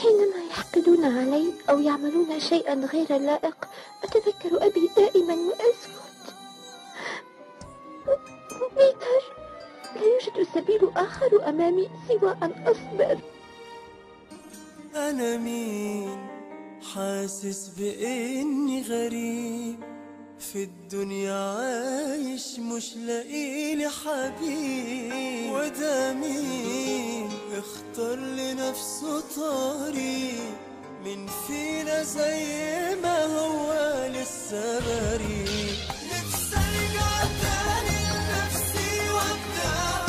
حينما يحقدون علي أو يعملون شيئا غير لائق أتذكر أبي دائما وأسكت بيتر لا يوجد سبيل آخر أمامي سوى أن أصبر أنا مين حاسس بإني غريب في الدنيا عايش مش لاقيلي حبيب وده مين اختار لنفسه طريق من فينا زي ما هو لسه بريء نفسي ارجع تاني لنفسي وابدا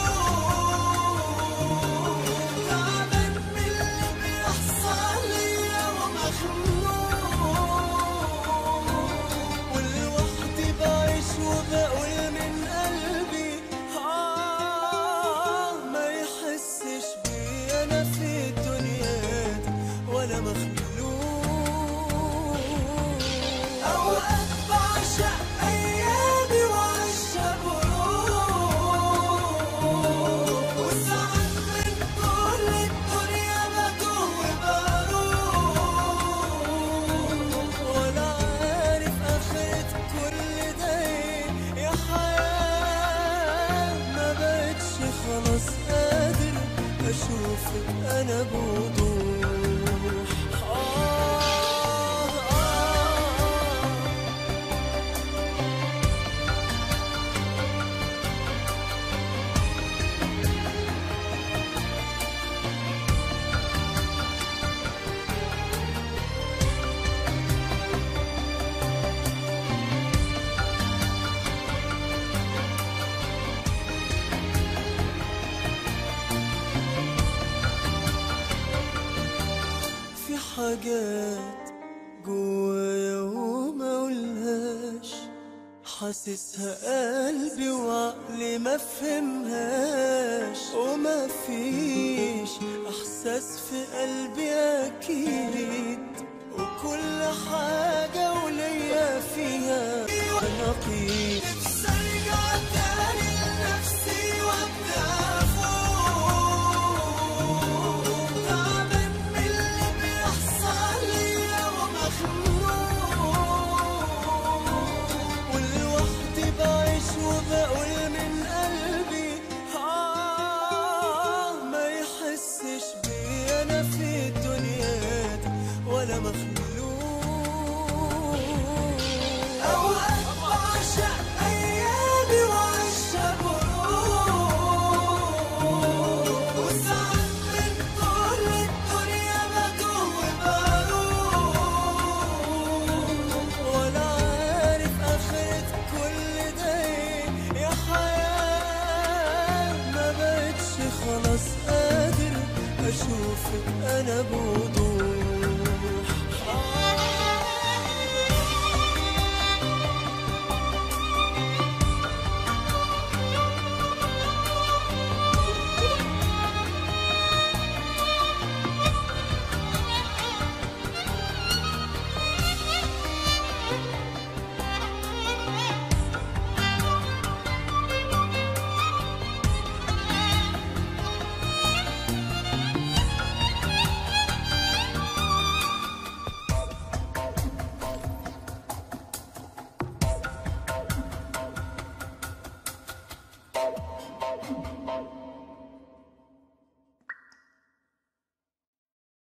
فوق تعبان من اللي بيحصل ليا ومخنوق ولوحدي بعيش وبقول من قلبي آه ما يحسش بي أنا في الدنيا دي ولا مخلوق أوقات بعشق أيامي وعشق بروح وساعات من كل الدنيا بتوه وبروح ولا عارف آخرة كل ده إيه يا حياة ما بقتش خلاص قادر أشوفك أنا بوضوح آه آه في حاجات جوايا وما قولهاش حاسسها قلبي وعقلي ما فهمهاش وما فيش احساس في قلبي اكيد وكل حاجة وليا فيها نقيض نفسي ارجع تاني لنفسي وابدا فوق تعبان من اللي بيحصل ليا ومخنوق ولوحدي بعيش وبقول من قلبي آه ما يحسش بي أنا في الدنيا دي ولا مخلوق أوقات بعشق أيامي وعشق بروح وساعات من كل الدنيا بتوه وبروح ولا عارف آخرة كل ده إيه يا حياة ما بقتش خلاص قادر أشوفك أنا بوضوح